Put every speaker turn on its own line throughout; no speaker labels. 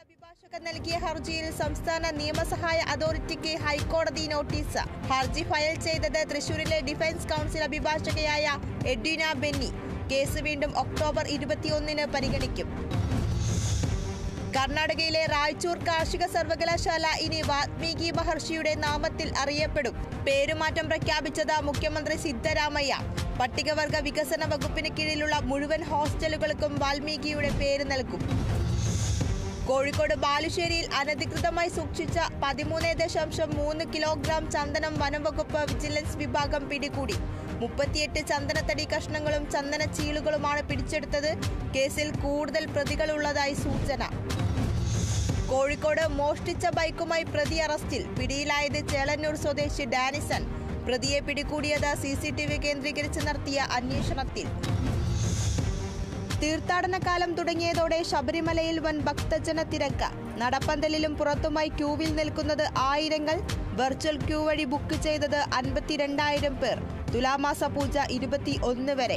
അഭിഭാഷകൻ നൽകിയ ഹർജിയിൽ സംസ്ഥാന നിയമസഹായ അതോറിറ്റിക്ക് ഹൈക്കോടതി നോട്ടീസ് ഹർജി ഫയൽ ചെയ്തത് തൃശൂരിലെ ഡിഫൻസ് കൗൺസിൽ അഭിഭാഷകയായ എഡ്വിന ബെന്നി കേസ് വീണ്ടും ഒക്ടോബർ ഇരുപത്തിയൊന്നിന് പരിഗണിക്കും കർണാടകയിലെ റായ്ചൂർ കാർഷിക സർവകലാശാല ഇനി വാൽമീകി മഹർഷിയുടെ നാമത്തിൽ അറിയപ്പെടും പേരുമാറ്റം പ്രഖ്യാപിച്ചത് മുഖ്യമന്ത്രി സിദ്ധരാമയ്യ പട്ടികവർഗ വികസന വകുപ്പിന് കീഴിലുള്ള മുഴുവൻ ഹോസ്റ്റലുകൾക്കും വാൽമീകിയുടെ പേര് നൽകും കോഴിക്കോട് ബാലുശ്ശേരിയിൽ അനധികൃതമായി സൂക്ഷിച്ച പതിമൂന്ന് ദശാംശം മൂന്ന് കിലോഗ്രാം ചന്ദനം വനംവകുപ്പ് വിജിലൻസ് വിഭാഗം പിടികൂടി മുപ്പത്തിയെട്ട് ചന്ദനത്തടി കഷ്ണങ്ങളും ചന്ദന ചീളുകളുമാണ് പിടിച്ചെടുത്തത് കേസിൽ കൂടുതൽ പ്രതികളുള്ളതായി സൂചന കോഴിക്കോട് മോഷ്ടിച്ച ബൈക്കുമായി പ്രതി അറസ്റ്റിൽ പിടിയിലായത് ചേളന്നൂർ സ്വദേശി ഡാനിസൺ പ്രതിയെ പിടികൂടിയത് സി സി ടി വി കേന്ദ്രീകരിച്ച് നടത്തിയ അന്വേഷണത്തിൽ തീർത്ഥാടന കാലം തുടങ്ങിയതോടെ ശബരിമലയിൽ വൻ ഭക്തജന തിരക്ക് നടപ്പന്തലിലും പുറത്തുമായി ക്യൂവിൽ നിൽക്കുന്നത് ആയിരങ്ങൾ വെർച്വൽ ക്യൂ വഴി ബുക്ക് ചെയ്തത് അൻപത്തിരണ്ടായിരം പേർ തുലാമാസ പൂജ ഇരുപത്തി ഒന്ന് വരെ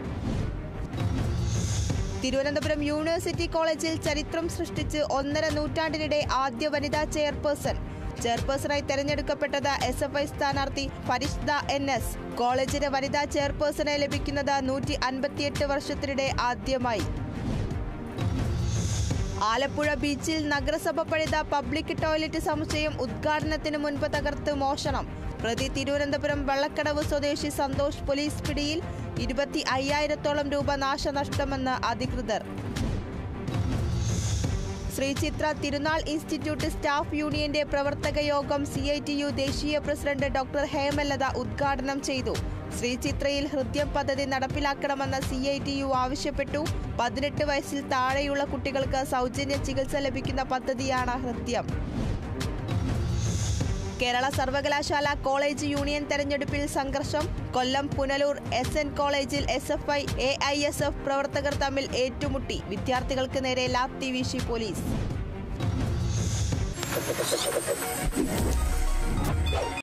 തിരുവനന്തപുരം യൂണിവേഴ്സിറ്റി കോളേജിൽ ചരിത്രം സൃഷ്ടിച്ച് ഒന്നര നൂറ്റാണ്ടിനിടെ ആദ്യ വനിതാ ചെയർപേഴ്സൺ ചെയർപേഴ്സണായി തെരഞ്ഞെടുക്കപ്പെട്ടത് എസ് എഫ് ഐ സ്ഥാനാർത്ഥി ഫരിഷ്ദ എൻ എസ് കോളേജിന് വനിതാ ചെയർപേഴ്സണെ ലഭിക്കുന്നത് നൂറ്റി അൻപത്തിയെട്ട് വർഷത്തിനിടെ ആദ്യമായി ആലപ്പുഴ ബീച്ചിൽ നഗരസഭ പണിത പബ്ലിക് ടോയ്ലറ്റ് സമുച്ചയം ഉദ്ഘാടനത്തിന് മുൻപ് തകർത്ത് മോഷണം പ്രതി തിരുവനന്തപുരം വെള്ളക്കടവ് സ്വദേശി സന്തോഷ് പോലീസ് പിടിയിൽ ഇരുപത്തി അയ്യായിരത്തോളം രൂപ നാശനഷ്ടമെന്ന് അധികൃതർ ശ്രീ ചിത്ര തിരുനാൾ ഇൻസ്റ്റിറ്റ്യൂട്ട് സ്റ്റാഫ് യൂണിയന്റെ പ്രവർത്തക യോഗം സി ഐ ടി യു ദേശീയ പ്രസിഡന്റ് ഡോക്ടർ ഹേമലത ഉദ്ഘാടനം ചെയ്തു ശ്രീ ചിത്രയിൽ ഹൃദ്യം പദ്ധതി നടപ്പിലാക്കണമെന്ന് സി ഐ ടി യു ആവശ്യപ്പെട്ടു പതിനെട്ട് വയസ്സിൽ താഴെയുള്ള കുട്ടികൾക്ക് സൗജന്യ ചികിത്സ ലഭിക്കുന്ന പദ്ധതിയാണ് ഹൃദ്യം കേരള സർവകലാശാല കോളേജ് യൂണിയൻ തെരഞ്ഞെടുപ്പിൽ സംഘർഷം കൊല്ലം പുനലൂർ എസ് എൻ കോളേജിൽ S F I A I S F പ്രവർത്തകർ തമ്മിൽ ഏറ്റുമുട്ടി വിദ്യാർത്ഥികൾക്ക് നേരെ ലാത്തി വീശി പോലീസ്